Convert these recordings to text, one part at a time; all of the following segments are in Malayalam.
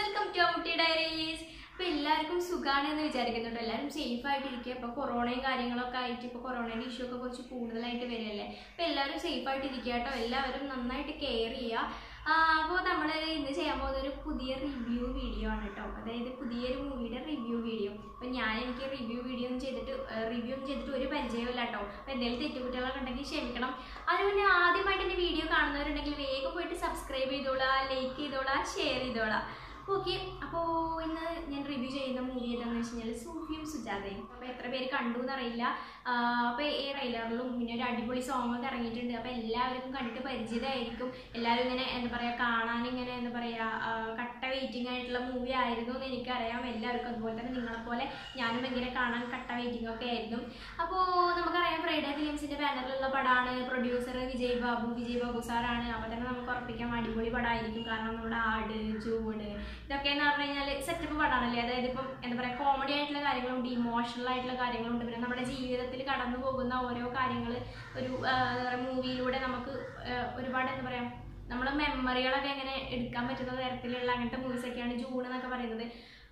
വെൽക്കം ടു അമുട്ടി ഡയറീസ് അപ്പൊ എല്ലാവർക്കും സുഖാണ് എന്ന് വിചാരിക്കുന്നുണ്ട് എല്ലാവരും സേഫ് ആയിട്ടിരിക്കുക ഇപ്പൊ കൊറോണയും കാര്യങ്ങളൊക്കെ ആയിട്ട് ഇപ്പൊ കൊറോണയുടെ ഇഷ്യൂ ഒക്കെ കുറച്ച് കൂടുതലായിട്ട് വരികയല്ലേ അപ്പൊ എല്ലാവരും സേഫ് ആയിട്ട് ഇരിക്കുക കേട്ടോ എല്ലാവരും നന്നായിട്ട് കെയർ ചെയ്യുക അപ്പോൾ നമ്മൾ ഇന്ന് ചെയ്യാൻ പോകുന്ന ഒരു പുതിയ റിവ്യൂ വീഡിയോ ആണ് കേട്ടോ അതായത് പുതിയൊരു മൂവിയുടെ റിവ്യൂ വീഡിയോ അപ്പം ഞാൻ എനിക്ക് റിവ്യൂ വീഡിയോ ഒന്നും ചെയ്തിട്ട് റിവ്യൂ ഒന്നും ചെയ്തിട്ട് ഒരു പരിചയമില്ല കേട്ടോ അപ്പോൾ എന്തെങ്കിലും തെറ്റുകുട്ടികളൊക്കെ ഉണ്ടെങ്കിൽ ക്ഷമിക്കണം അതിന് മുന്നേ ആദ്യമായിട്ട് എൻ്റെ വീഡിയോ കാണുന്നവരുണ്ടെങ്കിൽ വേഗം പോയിട്ട് സബ്സ്ക്രൈബ് ചെയ്തോളാം ലൈക്ക് ചെയ്തോളാം ഷെയർ ചെയ്തോളാം ഓക്കെ അപ്പോൾ ഇന്ന് ഞാൻ റിവ്യൂ ചെയ്യുന്ന മൂവി ഏതാണെന്ന് വെച്ച് കഴിഞ്ഞാൽ സൂഫിയും സുജാതയും അപ്പോൾ എത്ര പേര് കണ്ടു എന്നറിയില്ല അപ്പോൾ ഈ ട്രെയിലറിലും പിന്നെ ഒരു അടിപൊളി സോങ് ഒക്കെ ഇറങ്ങിയിട്ടുണ്ട് അപ്പോൾ എല്ലാവർക്കും കണ്ടിട്ട് പരിചിതമായിരിക്കും എല്ലാവരും ഇങ്ങനെ എന്താ പറയുക കാണാൻ ഇങ്ങനെ എന്താ പറയുക കട്ട വെയിറ്റിംഗ് ആയിട്ടുള്ള മൂവി ആയിരുന്നു എന്ന് എനിക്കറിയാം എല്ലാവർക്കും അതുപോലെ തന്നെ നിങ്ങളെപ്പോലെ ഞാനും ഇങ്ങനെ കാണാൻ കട്ട വെയിറ്റിംഗ് ഒക്കെ ആയിരുന്നു അപ്പോൾ നമുക്കറിയാം ഫ്രൈഡേ ഫിലിംസിൻ്റെ ബാനറിലുള്ള പടമാണ് പ്രൊഡ്യൂസർ വിജയ് ബാബു വിജയ് ബാബു സാറാണ് അപ്പോൾ തന്നെ നമുക്ക് ഉറപ്പിക്കാം അടിപൊളി പടമായിരിക്കും കാരണം നമ്മുടെ ആട് ചൂട് ഇതൊക്കെ എന്ന് പറഞ്ഞു കഴിഞ്ഞാൽ സെറ്റപ്പ് പടമാണല്ലേ അതായത് ഇപ്പം എന്താ പറയുക കോമഡി ആയിട്ടുള്ള കാര്യങ്ങളുണ്ട് ഇമോഷണൽ ആയിട്ടുള്ള കാര്യങ്ങളുണ്ട് പിന്നെ നമ്മുടെ ജീവിതത്തിൽ കടന്നു പോകുന്ന ഓരോ കാര്യങ്ങൾ ഒരു ആ, എന്താ പറയുക മൂവിയിലൂടെ നമുക്ക് ആ, ഒരുപാട് എന്താ പറയുക നമ്മളെ മെമ്മറികളൊക്കെ എങ്ങനെ എടുക്കാൻ പറ്റുന്ന തരത്തിലുള്ള അങ്ങനത്തെ മൂവീസൊക്കെയാണ് ജൂൺ എന്നൊക്കെ പറയുന്നത്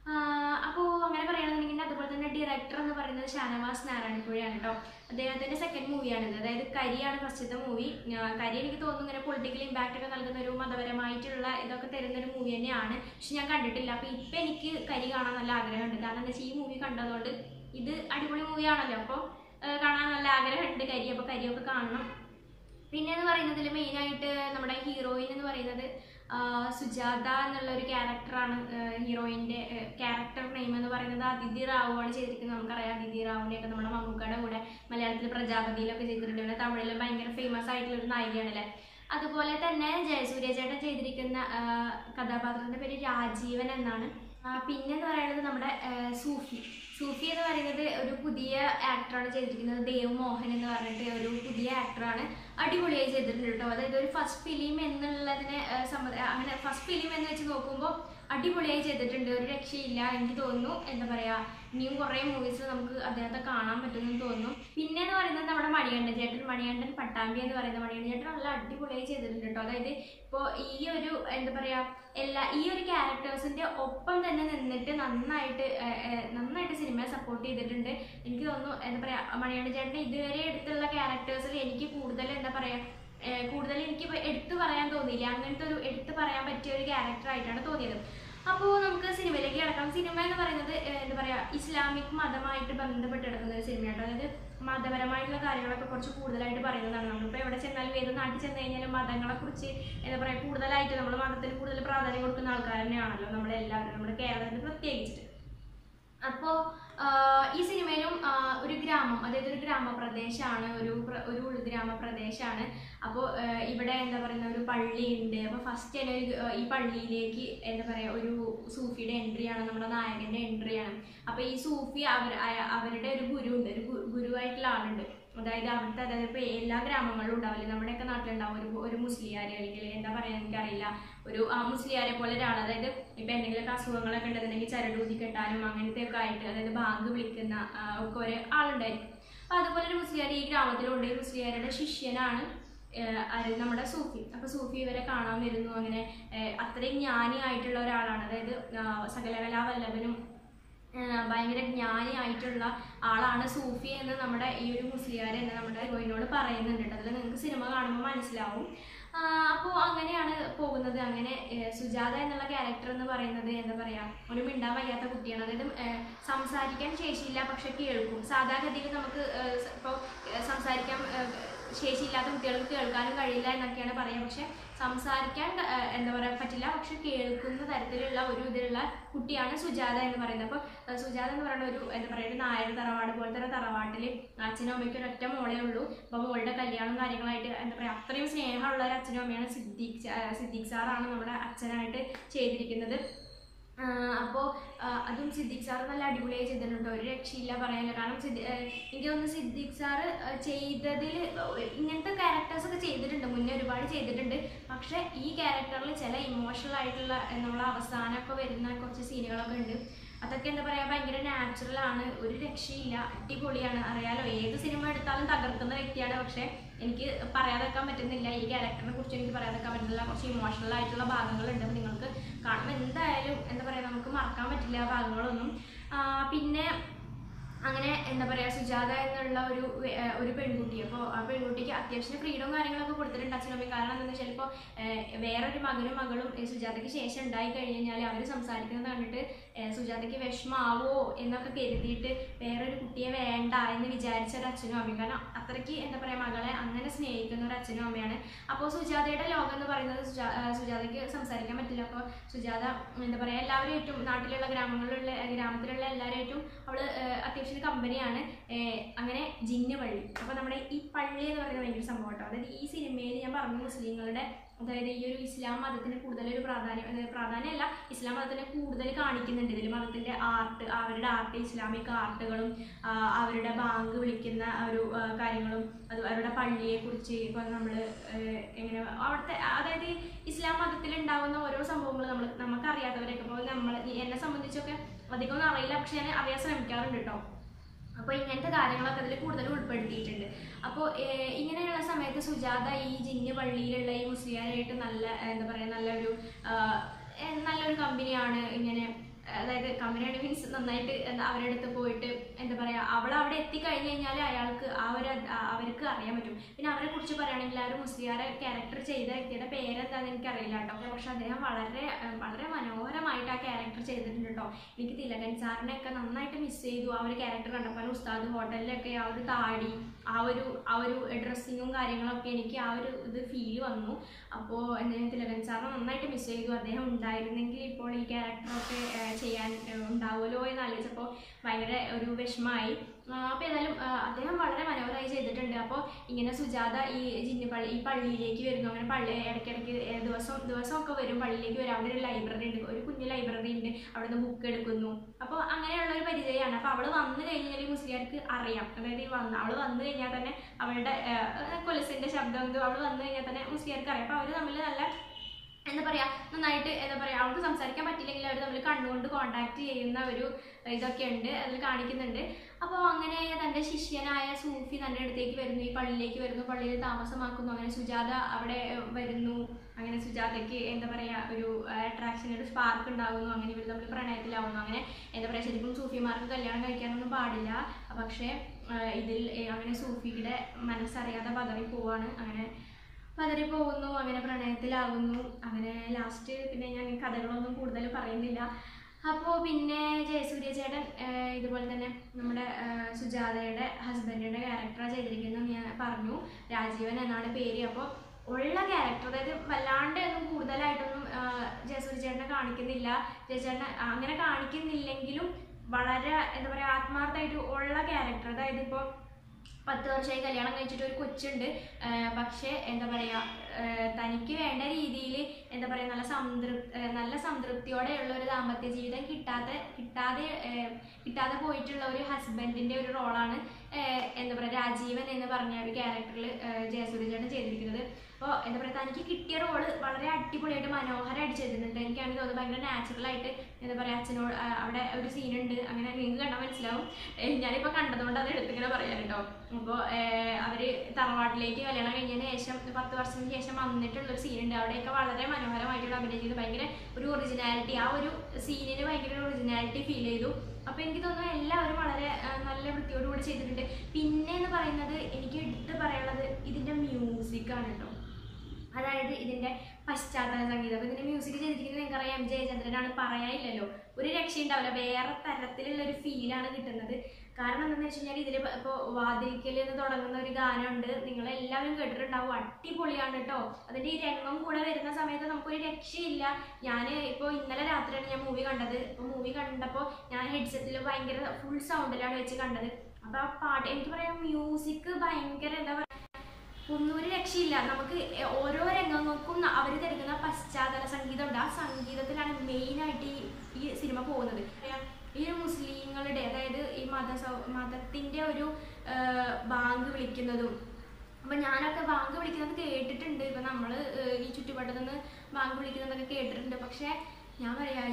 അപ്പോൾ അങ്ങനെ പറയുകയാണെന്നുണ്ടെങ്കിൽ അതുപോലെ തന്നെ ഡയറക്ടർ എന്ന് പറയുന്നത് ഷാനവാസ് നാരായണപ്പുഴയാണ് കേട്ടോ അദ്ദേഹത്തിൻ്റെ സെക്കൻഡ് മൂവിയാണിത് അതായത് കരിയാണ് ഫസ്റ്റത്തെ മൂവി കരി എനിക്ക് തോന്നുന്നു ഇങ്ങനെ പൊളിറ്റിക്കൽ ഇമ്പാക്റ്റ് ഒക്കെ നൽകുന്ന ഒരു മതപരമായിട്ടുള്ള ഇതൊക്കെ തരുന്ന ഒരു മൂവി തന്നെയാണ് പക്ഷെ ഞാൻ കണ്ടിട്ടില്ല അപ്പോൾ ഇപ്പം എനിക്ക് കരി കാണാൻ നല്ല ആഗ്രഹമുണ്ട് കാരണം എന്താ വെച്ചാൽ ഈ മൂവി കണ്ടതുകൊണ്ട് ഇത് അടിപൊളി മൂവിയാണല്ലോ അപ്പോൾ കാണാൻ നല്ല ആഗ്രഹമുണ്ട് കരി അപ്പോൾ കരിയൊക്കെ കാണണം പിന്നെ എന്ന് പറയുന്നതിൽ മെയിനായിട്ട് നമ്മുടെ ഹീറോയിൻ എന്ന് പറയുന്നത് ആ, സുജാത എന്നുള്ള ഒരു ക്യാരക്ടറാണ് ഹീറോയിൻ്റെ ക്യാരക്ടർ നെയിം എന്ന് പറയുന്നത് അതിഥി റാവു ആണ് ചെയ്തിരിക്കുന്നത് നമുക്കറിയാം അതിഥി റാവുവിനെയൊക്കെ നമ്മുടെ മമ്മൂക്കയുടെ കൂടെ മലയാളത്തിൽ പ്രജാപതിയിലൊക്കെ ചെയ്തിട്ടുണ്ട് പിന്നെ തമിഴിൽ ഭയങ്കര ഫേമസ് ആയിട്ടുള്ള ഒരു നായികയാണല്ലേ അതുപോലെ തന്നെ ജയസൂര്യ ചേട്ടൻ ചെയ്തിരിക്കുന്ന ആ, കഥാപാത്രത്തിൻ്റെ പേര് രാജീവൻ എന്നാണ് ആ, പിന്നെന്ന് പറയുന്നത് നമ്മുടെ ആ, സൂഫി സൂഫി എന്ന് പറയുന്നത് ഒരു പുതിയ ആക്ടറാണ് ചെയ്തിരിക്കുന്നത് ദേവ് മോഹൻ എന്ന് പറഞ്ഞിട്ട് ഒരു പുതിയ ആക്ടറാണ് അടിപൊളിയായി ചെയ്തിട്ടുണ്ട് കേട്ടോ അതായത് ഒരു ഫസ്റ്റ് ഫിലിം എന്നുള്ളതിനെ ആ, സംബ- അങ്ങനെ ഫസ്റ്റ് ഫിലിം എന്ന് വെച്ച് നോക്കുമ്പോൾ അടിപൊളിയായി ചെയ്തിട്ടുണ്ട് ഒരു രക്ഷയില്ല എനിക്ക് തോന്നുന്നു എന്താ പറയാ ഇനിയും കുറേ മൂവീസ് നമുക്ക് അദ്ദേഹത്തെ കാണാൻ പറ്റുമെന്ന് തോന്നുന്നു പിന്നെ എന്ന് പറയുന്നത് നമ്മുടെ മണികണ്ഠൻ ചേട്ടൻ മണികണ്ഠൻ പട്ടാമ്പി എന്ന് പറയുന്ന മണികണ്ഠൻ ചേട്ടൻ നല്ല അടിപൊളിയായി ചെയ്തിട്ടുണ്ട് കേട്ടോ അതായത് ഇപ്പോൾ ഈ ഒരു എന്താ പറയാ എല്ലാ ഈ ഒരു ക്യാരക്ടേഴ്സിന്റെ ഒപ്പം തന്നെ നിന്നിട്ട് നന്നായിട്ട് ആ, ആ, നന്നായിട്ട് സിനിമയെ സപ്പോർട്ട് ചെയ്തിട്ടുണ്ട് എനിക്ക് തോന്നുന്നു എന്താ പറയാ മണികണ്ഠൻ ചേട്ടൻ്റെ ഇതുവരെ എടുത്തുള്ള ക്യാരക്ടേഴ്സിൽ എനിക്ക് കൂടുതൽ എന്താ പറയാ ഏഹ് കൂടുതൽ എനിക്ക് ഇപ്പൊ എടുത്തു പറയാൻ തോന്നിയില്ല അങ്ങനത്തെ ഒരു എടുത്തു പറയാൻ പറ്റിയ ഒരു ക്യാരക്ടർ ആയിട്ടാണ് തോന്നിയത് അപ്പോൾ നമുക്ക് സിനിമയിലേക്ക് കിടക്കാം സിനിമ എന്ന് പറയുന്നത് ഏഹ് എന്താ പറയുക ഇസ്ലാമിക് മതമായിട്ട് ബന്ധപ്പെട്ട് കിടക്കുന്ന ഒരു സിനിമയാട്ടോ അതായത് മതപരമായിട്ടുള്ള കാര്യങ്ങളൊക്കെ കുറച്ച് കൂടുതലായിട്ട് പറയുന്നതാണ് നമ്മളിപ്പോൾ എവിടെ ചെന്നാലും ഏത് നാട്ടിൽ ചെന്ന് കഴിഞ്ഞാലും മതങ്ങളെക്കുറിച്ച് എന്താ പറയുക കൂടുതലായിട്ട് നമ്മൾ മതത്തിന് കൂടുതൽ പ്രാധാന്യം കൊടുക്കുന്ന ആൾക്കാർ തന്നെയാണല്ലോ നമ്മളെല്ലാവരും നമ്മുടെ കേരളത്തിൽ പ്രത്യേകിച്ചിട്ട് അപ്പോൾ ഈ സിനിമയിലും ആ, ഒരു ഗ്രാമം അതായത് ഒരു ഗ്രാമപ്രദേശമാണ് ഒരു പ്ര- ഒരു ഉൾഗ്രാമപ്രദേശമാണ് അപ്പോൾ ഇവിടെ എന്താ പറയുന്ന ഒരു പള്ളിയുണ്ട് അപ്പോൾ ഫസ്റ്റ് തന്നെ ഒരു ആ, ഈ പള്ളിയിലേക്ക് എന്താ പറയുക ഒരു സൂഫിയുടെ എൻട്രിയാണ് നമ്മുടെ നായകൻ്റെ എൻട്രിയാണ് അപ്പോൾ ഈ സൂഫി അവർ അയ- അവരുടെ ഒരു ഗുരു ഉണ്ട് ഒരു ഗു- ഗുരുവായിട്ടുള്ള ആളുണ്ട് അതായത് അവിടുത്തെ അതായത് ഇപ്പോൾ എല്ലാ ഗ്രാമങ്ങളിലും ഉണ്ടാവില്ലേ നമ്മുടെയൊക്കെ നാട്ടിലുണ്ടാവും ഒരു ഒരു മുസ്ലിയാർ അല്ലെങ്കിൽ എന്താ പറയുക എനിക്കറിയില്ല ഒരു ആ മുസ്ലിയാരെ പോലെ ഒരാൾ അതായത് ഇപ്പം എന്തെങ്കിലുമൊക്കെ അസുഖങ്ങളൊക്കെ ഉണ്ടെന്നുണ്ടെങ്കിൽ ചരടൂതി കെട്ടാനും അങ്ങനത്തെ ഒക്കെ ആയിട്ട് അതായത് ബാങ്ക് വിളിക്കുന്ന ആ, ഒക്കെ ഒരു ആളുണ്ടായിരിക്കും അപ്പം അതുപോലെ ഒരു മുസ്ലിയാർ ഈ ഗ്രാമത്തിലുണ്ട് ഈ മുസ്ലിയാരുടെ ശിഷ്യനാണ് ഏഹ് ആര് നമ്മുടെ സൂഫി അപ്പോൾ സൂഫി ഇവരെ കാണാൻ വരുന്നു അങ്ങനെ ഏഹ് അത്രയും ജ്ഞാനിയായിട്ടുള്ള ഒരാളാണ് അതായത് ആ, സകലകലാ വല്ലഭനും ഏഹ് ഭയങ്കര ജ്ഞാനിയായിട്ടുള്ള ആളാണ് സൂഫി എന്ന് നമ്മുടെ ഈ ഒരു മുസ്ലിയാർ എന്ന് നമ്മുടെ ഹീറോയിനോട് പറയുന്നുണ്ട് കേട്ടോ അതിൽ നിങ്ങൾക്ക് സിനിമ കാണുമ്പോൾ മനസ്സിലാവും അപ്പോൾ അങ്ങനെയാണ് പോകുന്നത് അങ്ങനെ ഏഹ് സുജാത എന്നുള്ള ക്യാരക്ടർ എന്ന് പറയുന്നത് എന്താ പറയുക ഒരു മിണ്ടാൻ വയ്യാത്ത കുട്ടിയാണ് അതായത് ഏഹ് സംസാരിക്കാൻ ശേഷിയില്ല പക്ഷെ കേൾക്കും സാധാരണഗതിയിൽ നമുക്ക് ഇപ്പോൾ സംസാരിക്കാൻ ഏഹ് ശേഷിയില്ലാത്ത കുട്ടികൾക്ക് കേൾക്കാനും കഴിയില്ല എന്നൊക്കെയാണ് പറയുക പക്ഷെ സംസാരിക്കാൻ ഏഹ് എന്താ പറയുക പറ്റില്ല പക്ഷെ കേൾക്കുന്ന തരത്തിലുള്ള ഒരു ഇതിലുള്ള കുട്ടിയാണ് സുജാത എന്ന് പറയുന്നത് അപ്പോൾ ഏഹ് സുജാത എന്ന് പറയുന്ന ഒരു എന്താ പറയുക ഒരു നായർ തറവാട് പോലത്തെ ഒരു തറവാട്ടിൽ അച്ഛനും അമ്മയ്ക്കും ഒരൊറ്റ മോളേ ഉള്ളൂ അപ്പോൾ മോളുടെ കല്യാണം കാര്യങ്ങളായിട്ട് എന്താ പറയുക അത്രയും സ്നേഹമുള്ള ഒരു അച്ഛനും അമ്മയാണ് സിദ്ദീഖ് ചാ- ഏഹ് സിദ്ദീഖ് സാറാണ് നമ്മുടെ അച്ഛനായിട്ട് ചെയ്തിരിക്കുന്നത് അപ്പോൾ അതും സിദ്ദീഖ് സാറ് നല്ല അടിപൊളിയായി ചെയ്തിട്ടുണ്ട് ഒരു രക്ഷയില്ല പറയാനില്ല കാരണം സിദ്ദി ആഹ് എനിക്ക് തോന്നുന്നു സിദ്ദീഖ് സാറ് ആഹ് ചെയ്തതിൽ ഇങ്ങനത്തെ ക്യാരക്ടേഴ്സ് ഒക്കെ ചെയ്തിട്ടുണ്ട് മുന്നേ ഒരുപാട് ചെയ്തിട്ടുണ്ട് പക്ഷേ ഈ ക്യാരക്ടറിൽ ചില ഇമോഷണൽ ആയിട്ടുള്ള എന്നുള്ള അവസാനമൊക്കെ വരുന്ന കുറച്ച് സീനുകളൊക്കെ ഉണ്ട് അതൊക്കെ എന്താ പറയാ ഭയങ്കര നാച്ചുറൽ ആണ് ഒരു രക്ഷയില്ല അടിപൊളിയാണ് അറിയാലോ ഏത് സിനിമ എടുത്താലും തകർക്കുന്ന വ്യക്തിയാണ് പക്ഷെ എനിക്ക് പറയാതെക്കാൻ പറ്റുന്നില്ല ഈ ക്യാരക്ടറിനെ കുറിച്ച് എനിക്ക് പറയാതെക്കാൻ പറ്റുന്നില്ല കുറച്ച് ഇമോഷണൽ ആയിട്ടുള്ള ഭാഗങ്ങളുണ്ട് അപ്പോൾ നിങ്ങൾക്ക് കാണുമ്പോൾ എന്തായാലും എന്താ പറയുക നമുക്ക് മറക്കാൻ പറ്റില്ല ആ ഭാഗങ്ങളൊന്നും ആ, പിന്നെ അങ്ങനെ എന്താ പറയുക സുജാത എന്നുള്ള ഒരു വെ- ഏഹ് ഒരു പെൺകുട്ടി അപ്പോൾ ആ പെൺകുട്ടിക്ക് അത്യാവശ്യം ഫ്രീഡവും കാര്യങ്ങളൊക്കെ കൊടുത്തിട്ടുണ്ട് അച്ഛനമ്മയും കാരണം എന്താണെന്ന് വെച്ചാൽ ഇപ്പോൾ വേറൊരു മകനും മകളും ഈ സുജാതയ്ക്ക് ശേഷം ഉണ്ടായി കഴിഞ്ഞ് കഴിഞ്ഞാൽ അവർ സംസാരിക്കുന്നത് കണ്ടിട്ട് ഏഹ് സുജാതയ്ക്ക് വിഷമാവോ എന്നൊക്കെ കരുതിയിട്ട് വേറൊരു കുട്ടിയെ വേണ്ട എന്ന് വിചാരിച്ച ഒരു അച്ഛനും അമ്മയും കാരണം അത്രയ്ക്ക് എന്താ പറയുക മകളെ അങ്ങനെ സ്നേഹിക്കുന്ന ഒരു അച്ഛനും അമ്മയാണ് അപ്പോൾ സുജാതയുടെ ലോകം എന്ന് പറയുന്നത് സുജാ ഏഹ് സുജാതയ്ക്ക് സംസാരിക്കാൻ പറ്റില്ല അപ്പോൾ സുജാത എന്താ പറയുക എല്ലാവരും ഏറ്റവും നാട്ടിലുള്ള ഗ്രാമങ്ങളിലുള്ള ഗ്രാമത്തിലുള്ള എല്ലാവരും അവള് ഏഹ് അത്യാവശ്യം കമ്പനിയാണ് അങ്ങനെ ജിന്ന് പള്ളി അപ്പോൾ നമ്മുടെ ഈ പള്ളി എന്ന് പറയുന്നത് ഭയങ്കര സംഭവം കേട്ടോ അതായത് ഈ സിനിമയിൽ ഞാൻ പറഞ്ഞു മുസ്ലിങ്ങളുടെ അതായത് ഈ ഒരു ഇസ്ലാം മതത്തിന് കൂടുതൽ ഒരു പ്രാധാന്യം അതായത് പ്രാധാന്യമല്ല ഇസ്ലാം മതത്തിനെ കൂടുതൽ കാണിക്കുന്നുണ്ട് ഇതിൽ മതത്തിന്റെ ആർട്ട് അവരുടെ ആർട്ട് ഇസ്ലാമിക് ആർട്ടുകളും ആ, അവരുടെ ബാങ്ക് വിളിക്കുന്ന ആ ഒരു ആ, കാര്യങ്ങളും അത് അവരുടെ പള്ളിയെ കുറിച്ച് ഇപ്പോൾ നമ്മൾ എങ്ങനെ അവിടുത്തെ അതായത് ഈ ഇസ്ലാം മതത്തിൽ ഉണ്ടാകുന്ന ഓരോ സംഭവങ്ങൾ നമ്മൾ നമുക്കറിയാത്തവരൊക്കെ ഇപ്പോൾ നമ്മൾ എന്നെ സംബന്ധിച്ചൊക്കെ അധികം ഒന്നും അറിയില്ല പക്ഷെ ഞാൻ അറിയാൻ ശ്രമിക്കാറുണ്ട് കേട്ടോ അപ്പോൾ ഇങ്ങനത്തെ കാര്യങ്ങളൊക്കെ അതിൽ കൂടുതൽ ഉൾപ്പെടുത്തിയിട്ടുണ്ട് അപ്പോൾ ഇങ്ങനെയുള്ള സമയത്ത് സുജാത ഈ ജിന്ന് പള്ളിയിലുള്ള ഈ മുസ്ലിയാരായിട്ട് നല്ല ഏഹ്, എന്താ പറയുക നല്ലൊരു ആഹ്, ഏഹ്, നല്ലൊരു കമ്പനിയാണ് ഇങ്ങനെ അതായത് കമ്പനിയാണ് മീൻസ് നന്നായിട്ട് എന്താ അവരുടെ അടുത്ത് പോയിട്ട് എന്താ പറയുക അവൾ അവിടെ എത്തിക്കഴിഞ്ഞ് കഴിഞ്ഞാൽ അയാൾക്ക് ആ ഒരു ആ- അവർക്ക് അറിയാൻ പറ്റും പിന്നെ അവരെ കുറിച്ച് പറയുകയാണെങ്കിൽ ആ ഒരു മുസ്ലിയാരെ ക്യാരക്ടർ ചെയ്ത വ്യക്തിയുടെ പേരെന്താണെന്ന് എനിക്കറിയില്ല കേട്ടോ പക്ഷെ അദ്ദേഹം വളരെ ഏഹ്, വളരെ മനോഹരമായിട്ട് ആ ക്യാരക്ടർ ചെയ്തിട്ടുണ്ട് കേട്ടോ എനിക്ക് തിലകൻ സാറിനെയൊക്കെ നന്നായിട്ട് മിസ് ചെയ്തു ആ ഒരു ക്യാരക്ടർ കണ്ടപ്പോൾ ഉസ്താദ് ഹോട്ടലിലൊക്കെ ആ ഒരു താടി ആ ഒരു ആ ഒരു ഡ്രസ്സിങ്ങും കാര്യങ്ങളൊക്കെ എനിക്ക് ആ ഒരു ഇത് ഫീൽ വന്നു അപ്പോൾ എന്തായാലും തിലകൻ സാറിനെ നന്നായിട്ട് മിസ് ചെയ്തു അദ്ദേഹം ഉണ്ടായിരുന്നെങ്കിൽ ഇപ്പോൾ ഈ ക്യാരക്ടറൊക്കെ ഏഹ്, ചെയ്യാൻ ഏഹ്, ഉണ്ടാവുമല്ലോ എന്ന് ആലോചിച്ചപ്പോൾ ഭയങ്കര ഒരു വിഷമമായി അപ്പോൾ ഏതായാലും ആ, അദ്ദേഹം വളരെ മനോഹരമായി ചെയ്തിട്ടുണ്ട് അപ്പോൾ ഇങ്ങനെ സുജാത ഈ ജിന്നു പള്ളി ഈ പള്ളിയിലേക്ക് വരുന്നു അങ്ങനെ പള്ളി ഇടയ്ക്കിടയ്ക്ക് ഏ, ദിവസം ദിവസമൊക്കെ വരും പള്ളിയിലേക്ക് വരും അവിടെ ഒരു ലൈബ്രറി ഉണ്ട് ഒരു കുഞ്ഞു ലൈബ്രറി ഉണ്ട് അവിടെ നിന്ന് ബുക്ക് എടുക്കുന്നു അപ്പോൾ അങ്ങനെയുള്ള ഒരു പരിചയമാണ് അപ്പോൾ അവൾ വന്നു കഴിഞ്ഞാൽ ഈ മുസ്ലിയാർക്ക് അറിയാം അതായത് ഈ വന്ന് അവൾ വന്നു കഴിഞ്ഞാൽ തന്നെ അവളുടെ ഏഹ്, കൊലുസിന്റെ ശബ്ദം ഇത് അവൾ വന്നു കഴിഞ്ഞാൽ തന്നെ മുസ്ലിയാർക്ക് അറിയാം അപ്പോൾ അവർ തമ്മിൽ നല്ല എന്താ പറയാ നന്നായിട്ട് എന്താ പറയാ അവൾക്ക് സംസാരിക്കാൻ പറ്റില്ലെങ്കിൽ അവർ തമ്മിൽ കണ്ണുകൊണ്ട് കോണ്ടാക്ട് ചെയ്യുന്ന ഒരു ഇതൊക്കെ ഉണ്ട് അതിൽ കാണിക്കുന്നുണ്ട് അപ്പോൾ അങ്ങനെ തൻ്റെ ശിഷ്യനായ സൂഫി തൻ്റെ അടുത്തേക്ക് വരുന്നു ഈ പള്ളിയിലേക്ക് വരുന്നു പള്ളിയിൽ താമസമാക്കുന്നു അങ്ങനെ സുജാത അവിടെ ഏഹ്, വരുന്നു അങ്ങനെ സുജാതയ്ക്ക് എന്താ പറയാ ഒരു അട്രാക്ഷൻ ഒരു സ്പാർക്ക് ഉണ്ടാകുന്നു അങ്ങനെ ഇവർ തമ്മിൽ പ്രണയത്തിലാവുന്നു അങ്ങനെ എന്താ പറയാ ശരിക്കും സൂഫിമാർക്ക് കല്യാണം കഴിക്കാനൊന്നും പാടില്ല പക്ഷേ ഏഹ്, ഇതിൽ ഏഹ്, അങ്ങനെ സൂഫിയുടെ മനസ്സറിയാതെ പതറി പോവാണ് അങ്ങനെ പതറി പോകുന്നു അങ്ങനെ പ്രണയത്തിലാകുന്നു അങ്ങനെ ലാസ്റ്റ് പിന്നെ ഞാൻ കഥകളൊന്നും കൂടുതൽ പറയുന്നില്ല അപ്പോൾ പിന്നെ ജയസൂര്യ ചേട്ടൻ ഏഹ്, ഇതുപോലെ തന്നെ നമ്മുടെ ഏഹ്, സുജാതയുടെ ഹസ്ബൻഡിൻ്റെ ക്യാരക്ടറാണ് ചെയ്തിരിക്കുന്നത് ഞാൻ പറഞ്ഞു രാജീവൻ എന്നാണ് പേര് അപ്പോൾ ഉള്ള ക്യാരക്ടർ അതായത് വല്ലാണ്ട് ഒന്നും കൂടുതലായിട്ടൊന്നും ഏഹ്, ജയസൂര്യ ചേട്ടനെ കാണിക്കുന്നില്ല ജയചേട്ടനെ അങ്ങനെ കാണിക്കുന്നില്ലെങ്കിലും വളരെ എന്താ പറയുക ആത്മാർത്ഥമായിട്ട് ഉള്ള ക്യാരക്ടർ അതായത് ഇപ്പോൾ പത്ത് വർഷമായി കല്യാണം കഴിച്ചിട്ട് ഒരു കൊച്ചുണ്ട് ആ, പക്ഷേ എന്താ പറയുക തനിക്ക് വേണ്ട രീതിയിൽ എന്താ പറയുക നല്ല സംതൃപ്തി നല്ല സംതൃപ്തിയോടെയുള്ള ഒരു ദാമ്പത്യ ജീവിതം കിട്ടാതെ കിട്ടാതെ ആ, കിട്ടാതെ പോയിട്ടുള്ള ഒരു ഹസ്ബൻഡിൻ്റെ ഒരു റോളാണ് എന്താ പറയുക രാജീവൻ എന്ന് പറഞ്ഞ ഒരു ക്യാരക്ടറിൽ ജയസൂര്യചേട്ടൻ ചെയ്തിരിക്കുന്നത് അപ്പോൾ എന്താ പറയുക തനിക്ക് കിട്ടിയ റോള് വളരെ അടിപൊളിയായിട്ട് മനോഹരമായിട്ട് ചെയ്തിട്ടുണ്ട് എനിക്കാണെങ്കിൽ തോന്നുന്നത് ഭയങ്കര നാച്ചുറലായിട്ട് എന്താ പറയുക അച്ഛനോട് ആ, അവിടെ ഒരു സീനുണ്ട് അങ്ങനെ നിങ്ങൾക്ക് കണ്ടാൽ മനസ്സിലാവും ഏഹ് ഞാനിപ്പോൾ കണ്ടതുകൊണ്ട് അത് എടുത്തിങ്ങനെ പറയാൻ കേട്ടോ അപ്പോൾ അവർ തറവാട്ടിലേക്ക് കല്യാണം കഴിഞ്ഞതിന് ശേഷം പത്ത് വർഷത്തിന് ശേഷം വന്നിട്ടുള്ള ഒരു സീനുണ്ട് അവിടെയൊക്കെ വളരെ മനോഹരമായിട്ടുള്ള അഭിനയം ചെയ്തു ഭയങ്കര ഒരു ഒറിജിനാലിറ്റി ആ ഒരു സീനിന് ഭയങ്കര ഒരു ഒറിജിനാലിറ്റി ഫീൽ ചെയ്തു അപ്പോൾ എനിക്ക് തോന്നുന്നു എല്ലാവരും വളരെ ആ, നല്ല വൃത്തിയോടുകൂടി ചെയ്തിട്ടുണ്ട് പിന്നെ എന്ന് പറയുന്നത് എനിക്ക് എടുത്ത് പറയാനുള്ളത് ഇതിൻ്റെ മ്യൂസിക്കാണ് കേട്ടോ അതായത് ഇതിന്റെ പശ്ചാത്തല സംഗീതം അപ്പൊ ഇതിന്റെ മ്യൂസിക് ചെയ്തിരിക്കുന്നത് നിങ്ങൾക്കറിയാം എം ജയചന്ദ്രനാണ് പറയാനില്ലല്ലോ ഒരു രക്ഷയുണ്ടാവില്ല വേറെ തരത്തിലുള്ള ഒരു ഫീലാണ് കിട്ടുന്നത് കാരണം എന്താണെന്ന് വെച്ച് കഴിഞ്ഞാൽ ഇതിൽ ഇപ്പോൾ വാതിൽക്കൽ എന്ന് തുടങ്ങുന്ന ഒരു ഗാനമുണ്ട് നിങ്ങൾ എല്ലാവരും കേട്ടിട്ടുണ്ടാവും അടിപൊളിയാണ് കേട്ടോ അതിന്റെ ഈ രംഗം കൂടെ വരുന്ന സമയത്ത് നമുക്കൊരു രക്ഷയില്ല ഞാൻ ഇപ്പോൾ ഇന്നലെ രാത്രിയാണ് ഞാൻ മൂവി കണ്ടത് അപ്പോൾ മൂവി കണ്ടപ്പോൾ ഞാൻ ഹെഡ്സെറ്റിൽ ഭയങ്കര ഫുൾ സൗണ്ടിലാണ് വെച്ച് കണ്ടത് അപ്പോൾ ആ പാട്ട് എനിക്ക് പറയാം മ്യൂസിക് ഭയങ്കര എന്താ പറയുക ഒന്നും ഒരു രക്ഷയില്ല നമുക്ക് എ- ഓരോ രംഗങ്ങൾക്കും അവർ തരുന്ന പശ്ചാത്തല സംഗീതമുണ്ട് ആ സംഗീതത്തിലാണ് മെയിനായിട്ട് ഈ ഈ സിനിമ പോകുന്നത് പറയാം, ഈ ഒരു മുസ്ലിങ്ങളുടെ അതായത് ഈ മത സൗ- മതത്തിന്റെ ഒരു ആ, ബാങ്ക് വിളിക്കുന്നതും അപ്പൊ ഞാനൊക്കെ ബാങ്ക് വിളിക്കുന്നത് കേട്ടിട്ടുണ്ട് ഇപ്പൊ നമ്മള് ഏഹ്, ഈ ചുറ്റുപാടത്ത് നിന്ന് ബാങ്ക് വിളിക്കുന്നതൊക്കെ കേട്ടിട്ടുണ്ട് പക്ഷെ ഞാൻ പറയാ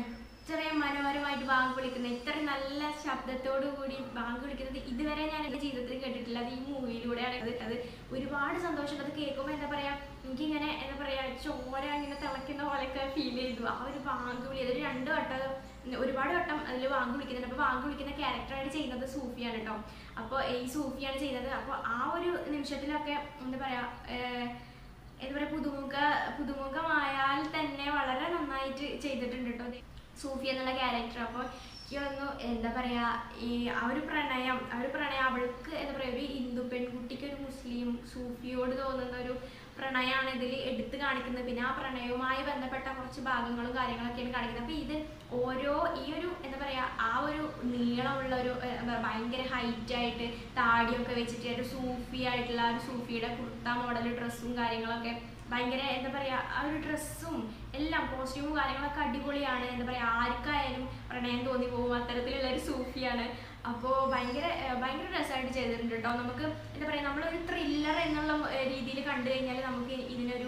ഇത്രയും മനോഹരമായിട്ട് ബാങ്ക് വിളിക്കുന്നത് ഇത്രയും നല്ല ശബ്ദത്തോടു കൂടി ബാങ്ക് വിളിക്കുന്നത് ഇതുവരെ ഞാൻ എൻ്റെ ജീവിതത്തിൽ കേട്ടിട്ടില്ല അത് ഈ മൂവിയിലൂടെയാണ് അത് അത് ഒരുപാട് സന്തോഷം അത് കേൾക്കുമ്പോൾ എന്താ പറയാ എനിക്കിങ്ങനെ എന്താ പറയാ ചോര ഇങ്ങനെ തിളയ്ക്കുന്ന പോലെയൊക്കെ ഫീൽ ചെയ്തു ആ ഒരു ബാങ്ക് വിളി അതൊരു രണ്ട് വട്ടം ഒരുപാട് വട്ടം അതിൽ വാങ്ക് വിളിക്കുന്നുണ്ട് അപ്പോൾ വാങ്ക് വിളിക്കുന്ന ക്യാരക്ടറായിട്ട് ചെയ്യുന്നത് സൂഫിയാണ് കേട്ടോ അപ്പോൾ ഈ സൂഫിയാണ് ചെയ്യുന്നത് അപ്പോൾ ആ ഒരു നിമിഷത്തിലൊക്കെ എന്താ പറയാ ഏർ, എന്താ പറയുക പുതുമുഖ പുതുമുഖമായാൽ തന്നെ വളരെ നന്നായിട്ട് ചെയ്തിട്ടുണ്ട് കേട്ടോ സൂഫി എന്നുള്ള ക്യാരക്ടർ അപ്പോൾ എനിക്ക് തോന്നുന്നു എന്താ പറയാ ഈ ആ ഒരു പ്രണയം ആ ഒരു പ്രണയം അവൾക്ക് എന്താ പറയാ ഒരു ഹിന്ദു പെൺകുട്ടിക്ക് ഒരു മുസ്ലിം സൂഫിയോട് തോന്നുന്ന ഒരു പ്രണയമാണ് ഇതിൽ എടുത്തു കാണിക്കുന്നത് പിന്നെ ആ പ്രണയവുമായി ബന്ധപ്പെട്ട കുറച്ച് ഭാഗങ്ങളും കാര്യങ്ങളൊക്കെയാണ് കാണിക്കുന്നത് അപ്പോൾ ഇത് ഓരോ ഈ ഒരു എന്താ പറയാ ആ ഒരു നീളമുള്ള ഒരു ഏർ, എന്താ പറയാ, ഭയങ്കര ഹൈറ്റ് ആയിട്ട് താടിയൊക്കെ വെച്ചിട്ട് ഒരു സൂഫി ആയിട്ടുള്ള ആ ഒരു സൂഫിയുടെ കുർത്ത മോഡൽ ഡ്രസ്സും കാര്യങ്ങളൊക്കെ ഭയങ്കര എന്താ പറയാ ആ ഒരു ഡ്രസ്സും എല്ലാം കോസ്റ്റ്യൂമും കാര്യങ്ങളൊക്കെ അടിപൊളിയാണ് എന്താ പറയാ ആർക്കായാലും പ്രണയം തോന്നി പോകും അത്തരത്തിലുള്ള ഒരു സൂഫിയാണ് അപ്പോൾ ഭയങ്കര ഏർ ഭയങ്കര രസമായിട്ട് ചെയ്തിട്ടുണ്ട് കേട്ടോ നമുക്ക് എന്താ പറയാ നമ്മളൊരു ത്രില്ലർ എന്നുള്ള രീതിയിൽ കണ്ടു കഴിഞ്ഞാൽ നമുക്ക് ഇതിനൊരു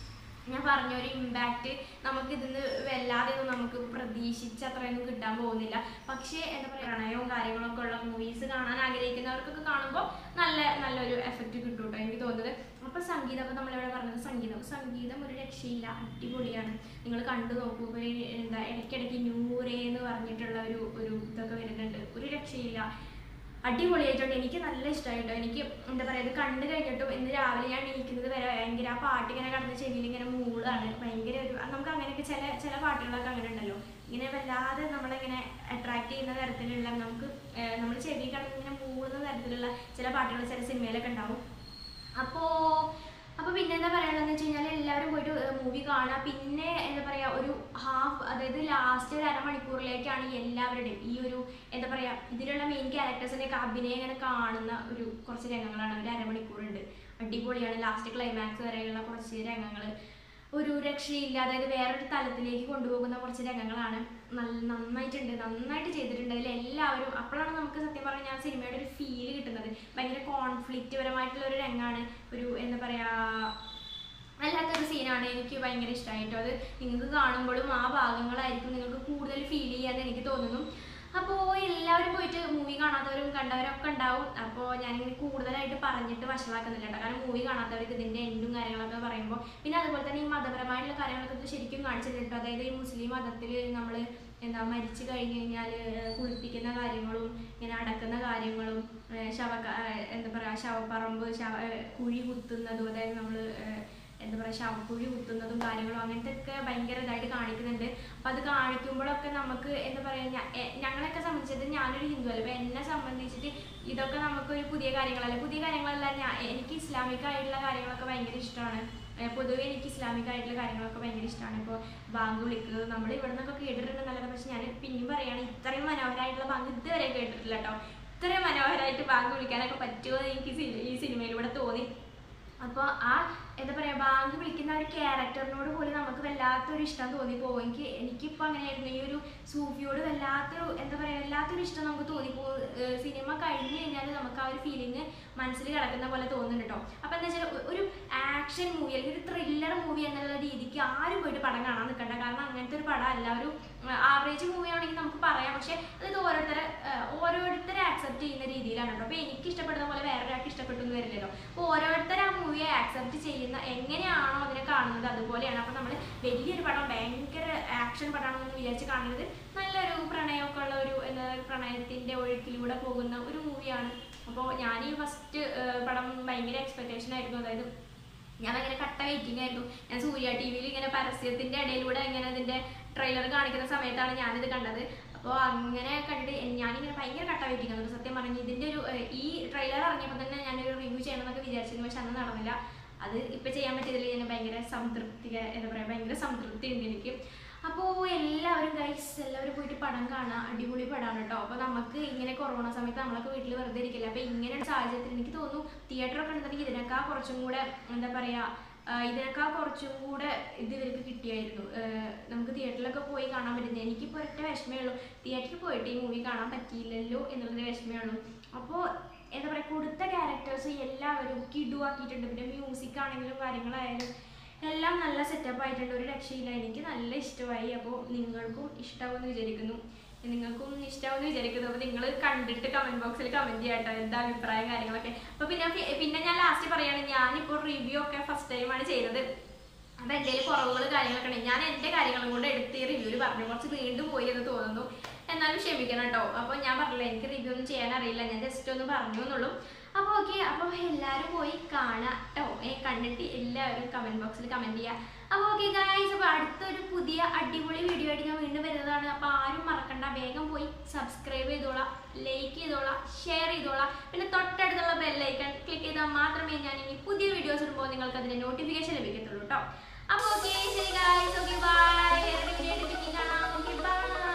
ഞാൻ പറഞ്ഞ ഒരു ഇമ്പാക്റ്റ് നമുക്ക് ഇതിന്ന് വല്ലാതെ ഒന്നും നമുക്ക് പ്രതീക്ഷിച്ച അത്രയൊന്നും കിട്ടാൻ പോകുന്നില്ല പക്ഷേ എന്താ പറയുക പ്രണയവും കാര്യങ്ങളൊക്കെ ഉള്ള മൂവീസ് കാണാൻ ആഗ്രഹിക്കുന്നവർക്കൊക്കെ കാണുമ്പോൾ നല്ല നല്ലൊരു എഫക്റ്റ് കിട്ടും കേട്ടോ എനിക്ക് തോന്നുന്നത് അപ്പോൾ സംഗീതം അപ്പോൾ നമ്മളിവിടെ പറഞ്ഞത് സംഗീതം സംഗീതം ഒരു രക്ഷയില്ല അടിപൊളിയാണ് നിങ്ങൾ കണ്ടു നോക്കൂ ഇപ്പോൾ ഈ എന്താ ഇടയ്ക്കിടയ്ക്ക് നൂറേ എന്ന് പറഞ്ഞിട്ടുള്ള ഒരു ഒരു ഇതൊക്കെ വരുന്നുണ്ട് ഒരു രക്ഷയില്ല അടിപൊളിയായിട്ടുണ്ട് എനിക്ക് നല്ല ഇഷ്ടമായിട്ടോ എനിക്ക് എന്താ പറയുക ഇത് കണ്ടു കഴിഞ്ഞിട്ടും ഇന്ന് രാവിലെ ഞാൻ എണീക്കുന്നത് വരെ ഭയങ്കര ആ പാട്ട് ഇങ്ങനെ കടന്ന് ചെവിയിൽ ഇങ്ങനെ മൂളാണ് ഭയങ്കര ഒരു നമുക്ക് അങ്ങനെയൊക്കെ ചില ചില പാട്ടുകളൊക്കെ അങ്ങനെ ഉണ്ടല്ലോ ഇങ്ങനെ വല്ലാതെ നമ്മളിങ്ങനെ അട്രാക്ട് ചെയ്യുന്ന തരത്തിലുള്ള നമുക്ക് നമ്മൾ ചെവി കടന്ന് ഇങ്ങനെ മൂളുന്ന തരത്തിലുള്ള ചില പാട്ടുകൾ ചില സിനിമയിലൊക്കെ ഉണ്ടാവും അപ്പോൾ അപ്പോൾ പിന്നെ എന്താ പറയാനുള്ളതെന്ന് വെച്ച് കഴിഞ്ഞാൽ എല്ലാവരും പോയിട്ട് മൂവി കാണുക പിന്നെ എന്താ പറയുക ഒരു ഹാഫ് അതായത് ലാസ്റ്റ് ഒരു അരമണിക്കൂറിലേക്കാണ് ഈ എല്ലാവരുടെയും ഈ ഒരു എന്താ പറയുക ഇതിലുള്ള മെയിൻ ക്യാരക്ടേഴ്സിൻ്റെ ഒക്കെ അഭിനയം ഇങ്ങനെ കാണുന്ന ഒരു കുറച്ച് രംഗങ്ങളാണ് ഒരു അരമണിക്കൂറുണ്ട് അടിപൊളിയാണ് ലാസ്റ്റ് ക്ലൈമാക്സ് വരെയുള്ള കുറച്ച് രംഗങ്ങൾ ഒരു രക്ഷയില്ല അതായത് വേറൊരു തലത്തിലേക്ക് കൊണ്ടുപോകുന്ന കുറച്ച് രംഗങ്ങളാണ് നല്ല നന്നായിട്ടുണ്ട് നന്നായിട്ട് ചെയ്തിട്ടുണ്ട് അതിൽ എല്ലാവരും അപ്പോഴാണ് നമുക്ക് സത്യം പറഞ്ഞാൽ ആ സിനിമയുടെ ഒരു ഫീല് കിട്ടുന്നത് ഭയങ്കര കോൺഫ്ലിക്റ്റ് പരമായിട്ടുള്ള ഒരു രംഗമാണ് ഒരു എന്താ പറയാ അല്ലാത്തൊരു സീനാണ് എനിക്ക് ഭയങ്കര ഇഷ്ടമായിട്ടോ അത് നിങ്ങൾക്ക് കാണുമ്പോഴും ആ ഭാഗങ്ങളായിരിക്കും നിങ്ങൾക്ക് കൂടുതൽ ഫീൽ ചെയ്യാന്ന് എനിക്ക് തോന്നുന്നു അപ്പോൾ എല്ലാവരും പോയിട്ട് മൂവി കാണാത്തവരും കണ്ടവരൊക്കെ ഉണ്ടാവും അപ്പോൾ ഞാനിങ്ങനെ കൂടുതലായിട്ട് പറഞ്ഞിട്ട് വഷളാക്കുന്നില്ല കേട്ടോ കാരണം മൂവി കാണാത്തവർക്ക് ഇതിൻ്റെ എൻഡും കാര്യങ്ങളൊക്കെ പറയുമ്പോൾ പിന്നെ അതുപോലെ തന്നെ ഈ മതപരമായിട്ടുള്ള കാര്യങ്ങളൊക്കെ ഇത് ശരിക്കും കാണിച്ചിട്ടുണ്ട് അതായത് ഈ മുസ്ലിം മതത്തിൽ നമ്മൾ എന്താ മരിച്ചു കഴിഞ്ഞ് കഴിഞ്ഞാൽ കുളിപ്പിക്കുന്ന കാര്യങ്ങളും ഇങ്ങനെ അടക്കുന്ന കാര്യങ്ങളും ഏഹ് ശവ എന്താ പറയുക ശവപ്പറമ്പ് ശവ ഏഹ് കുഴി കുത്തുന്നതും അതായത് നമ്മൾ എന്താ പറയുക ശവക്കുഴി കുത്തുന്നതും കാര്യങ്ങളും അങ്ങനത്തെ ഒക്കെ ഭയങ്കര ഇതായിട്ട് കാണിക്കുന്നുണ്ട് അപ്പം അത് കാണിക്കുമ്പോഴൊക്കെ നമുക്ക് എന്താ പറയുക ഞ- എ- ഞങ്ങളെയൊക്കെ സംബന്ധിച്ചത് ഞാനൊരു ഹിന്ദു അല്ല അപ്പം എന്നെ സംബന്ധിച്ചിട്ട് ഇതൊക്കെ നമുക്കൊരു പുതിയ കാര്യങ്ങളല്ല പുതിയ കാര്യങ്ങളല്ല ഞാൻ എനിക്ക് ഇസ്ലാമിക് ആയിട്ടുള്ള കാര്യങ്ങളൊക്കെ ഭയങ്കര ഇഷ്ടമാണ് ഏഹ് പൊതുവേ എനിക്ക് ഇസ്ലാമിക് ആയിട്ടുള്ള കാര്യങ്ങളൊക്കെ ഭയങ്കര ഇഷ്ടമാണ് ഇപ്പോൾ ബാങ്ക് വിളിക്കുന്നത് നമ്മൾ ഇവിടെ നിന്നൊക്കെ കേട്ടിട്ടുണ്ട് നല്ലത് പക്ഷെ ഞാൻ പിന്നെയും പറയുകയാണ് ഇത്രയും മനോഹരമായിട്ടുള്ള ബാങ്ക് ഇതുവരെ കേട്ടിട്ടില്ല കേട്ടോ ഇത്രയും മനോഹരമായിട്ട് ബാങ്ക് വിളിക്കാനൊക്കെ പറ്റുമോ എന്ന് എനിക്ക് സി- ഈ സിനിമയിലൂടെ തോന്നി അപ്പോൾ ആ എന്താ പറയുക ബാങ്ക് വിളിക്കുന്ന ആ ഒരു ക്യാരക്ടറിനോട് പോലും നമുക്ക് വല്ലാത്തൊരു ഇഷ്ടം തോന്നിപ്പോവും എനിക്ക് എനിക്കിപ്പോൾ അങ്ങനെയായിരുന്നു ഈ ഒരു സൂഫിയോട് വല്ലാത്തൊരു എന്താ പറയുക വല്ലാത്തൊരു ഇഷ്ടം നമുക്ക് തോന്നിപ്പോവും ഏഹ് സിനിമ കഴിഞ്ഞ് കഴിഞ്ഞാൽ നമുക്ക് ആ ഒരു ഫീലിംഗ് മനസ്സിൽ കിടക്കുന്ന പോലെ തോന്നുന്നുണ്ട് കേട്ടോ അപ്പോൾ എന്താ വെച്ചാൽ ഒരു ആക്ഷൻ മൂവി അല്ലെങ്കിൽ ഒരു ത്രില്ലർ മൂവി എന്നുള്ള രീതിക്ക് ആരും പോയിട്ട് പടം കാണാൻ നിൽക്കണ്ട കാരണം അങ്ങനത്തെ ഒരു പടം അല്ല ഒരു ആവറേജ് മൂവി ആണെങ്കിൽ നമുക്ക് പറയാം പക്ഷേ അതായത് ഓരോരുത്തരെ ഏഹ് ഓരോരുത്തരെ ആക്സെപ്റ്റ് ചെയ്യുന്ന രീതിയിലാണ് കേട്ടോ അപ്പോൾ എനിക്ക് ഇഷ്ടപ്പെടുന്ന പോലെ വേറൊരാൾക്ക് ഇഷ്ടപ്പെട്ടു എന്ന് വരില്ലല്ലോ അപ്പോൾ ഓരോരുത്തർ ആ മൂവിയെ ആക്സെപ്റ്റ് ചെയ്യുന്ന എങ്ങനെയാണോ അതിനെ കാണുന്നത് അതുപോലെയാണ് അപ്പോൾ നമ്മൾ വലിയൊരു പടം ഭയങ്കര ആക്ഷൻ പടമാണെന്ന് വിചാരിച്ച് കാണുന്നത് നല്ലൊരു പ്രണയമൊക്കെ ഉള്ള ഒരു എന്താ പ്രണയത്തിൻ്റെ ഒഴുക്കിലൂടെ പോകുന്ന ഒരു മൂവിയാണ് അപ്പോൾ ഞാൻ ഈ ഫസ്റ്റ് പടം ഭയങ്കര എക്സ്പെക്റ്റേഷൻ ആയിരുന്നു അതായത് ഞാൻ ഭയങ്കര കട്ട വെയിറ്റിംഗ് ആയിരുന്നു ഞാൻ സൂര്യ ടി വിയിൽ ഇങ്ങനെ പരസ്യത്തിന്റെ ഇടയിലൂടെ ഇങ്ങനെ ഇതിന്റെ ട്രെയിലർ കാണിക്കുന്ന സമയത്താണ് ഞാനിത് കണ്ടത് അപ്പോൾ അങ്ങനെ കണ്ടിട്ട് എൻ- ഞാനിങ്ങനെ ഭയങ്കര കട്ട വെയിറ്റിംഗ് ആയിരുന്നു സത്യം പറഞ്ഞു ഇതിന്റെ ഒരു ഏഹ്, ഈ ട്രെയിലർ ഇറങ്ങിയപ്പോൾ തന്നെ ഞാനൊരു റിവ്യൂ ചെയ്യണമെന്നൊക്കെ വിചാരിച്ചിരുന്നു പക്ഷെ അന്ന് നടന്നില്ല അത് ഇപ്പം ചെയ്യാൻ പറ്റിയതിൽ ഞാൻ ഭയങ്കര സംതൃപ്തി എന്താ പറയുക ഭയങ്കര സംതൃപ്തി ഉണ്ട് എനിക്ക് അപ്പോൾ എല്ലാവരും ഗൈസ് എല്ലാവരും പോയിട്ട് പടം കാണാം അടിപൊളി പടമാണ് കേട്ടോ അപ്പോൾ നമുക്ക് ഇങ്ങനെ കൊറോണ സമയത്ത് നമ്മളൊക്കെ വീട്ടിൽ വെറുതെ ഇരിക്കില്ല അപ്പോൾ ഇങ്ങനെ ഒരു സാഹചര്യത്തിൽ എനിക്ക് തോന്നുന്നു തിയേറ്ററൊക്കെ ഉണ്ടെന്നുണ്ടെങ്കിൽ ഇതിനേക്കാൾ കുറച്ചും കൂടെ എന്താ പറയുക ആഹ് ഇതിനേക്കാൾ കുറച്ചും കൂടെ ഇത് ഇവർക്ക് കിട്ടിയായിരുന്നു ആഹ് നമുക്ക് തിയേറ്ററിലൊക്കെ പോയി കാണാൻ പറ്റുന്നത് എനിക്കിപ്പോൾ ഒറ്റ വിഷമേ ഉള്ളൂ തിയേറ്ററിൽ പോയിട്ട് ഈ മൂവി കാണാൻ പറ്റിയില്ലല്ലോ എന്നുള്ളൊരു വിഷമേ ഉള്ളൂ അപ്പോൾ എന്താ പറയുക കൊടുത്ത ക്യാരക്ടേഴ്സ് എല്ലാവരും കിഡു ആക്കിയിട്ടുണ്ട് പിന്നെ മ്യൂസിക് ആണെങ്കിലും കാര്യങ്ങളായാലും എല്ലാം നല്ല സെറ്റപ്പ് ആയിട്ടുണ്ട് ഒരു രക്ഷയില്ല എനിക്ക് നല്ല ഇഷ്ടമായി അപ്പോൾ നിങ്ങൾക്കും ഇഷ്ടമാവുമെന്ന് വിചാരിക്കുന്നു നിങ്ങൾക്കും ഇഷ്ടമാവുമെന്ന് വിചാരിക്കുന്നു അപ്പോൾ നിങ്ങൾ കണ്ടിട്ട് കമന്റ് ബോക്സിൽ കമന്റ് ചെയ്യാട്ടോ എന്താ അഭിപ്രായം കാര്യങ്ങളൊക്കെ അപ്പോൾ പിന്നെ പിന്നെ ഞാൻ ലാസ്റ്റ് പറയാണ് ഞാനിപ്പോൾ റിവ്യൂ ഒക്കെ ഫസ്റ്റ് ടൈമാണ് ചെയ്തത് അപ്പൊ എന്തെങ്കിലും കുറവുകൾ കാര്യങ്ങളൊക്കെ ഉണ്ടെങ്കിൽ ഞാൻ എന്റെ കാര്യങ്ങളും കൂടെ എടുത്ത് ഈ റിവ്യൂല് പറഞ്ഞു കുറച്ച് വീണ്ടും പോയി എന്ന് തോന്നുന്നു എന്നാലും ക്ഷമിക്കണം കേട്ടോ അപ്പൊ ഞാൻ പറഞ്ഞില്ല എനിക്ക് റിവ്യൂ ഒന്നും ചെയ്യാൻ അറിയില്ല ഞാൻ ജസ്റ്റ് ഒന്ന് പറഞ്ഞു എന്നുള്ളൂ അപ്പൊ ഓക്കെ അപ്പൊ എല്ലാവരും പോയി കാണാം കേട്ടോ ഏ കണ്ടിട്ട് എല്ലാവരും കമന്റ് ബോക്സിൽ കമന്റ് ചെയ്യുക അപ്പൊ ഓക്കെ ഗായ്സ് അപ്പൊ അടുത്തൊരു പുതിയ അടിപൊളി വീഡിയോ ആയിട്ട് ഞാൻ വീണ്ടും വരുന്നതാണ് അപ്പൊ ആരും മറക്കണ്ട വേഗം പോയി സബ്സ്ക്രൈബ് ചെയ്തോളാം ലൈക്ക് ചെയ്തോളാം ഷെയർ ചെയ്തോളാം പിന്നെ തൊട്ടടുത്തുള്ള ബെല്ലൈക്കൺ ക്ലിക്ക് ചെയ്താൽ മാത്രമേ ഞാൻ ഇനി പുതിയ വീഡിയോസ് ഇടുമ്പോൾ നിങ്ങൾക്ക് അതിന്റെ നോട്ടിഫിക്കേഷൻ ലഭിക്കത്തുള്ളൂ കേട്ടോ അപ്പൊ ഓക്കെ ശരി ഗായ്സ് ഓക്കെ ബൈ വേറെ വീഡിയോ ആയിട്ട് പിന്നെ കാണാം ഓക്കെ ബൈ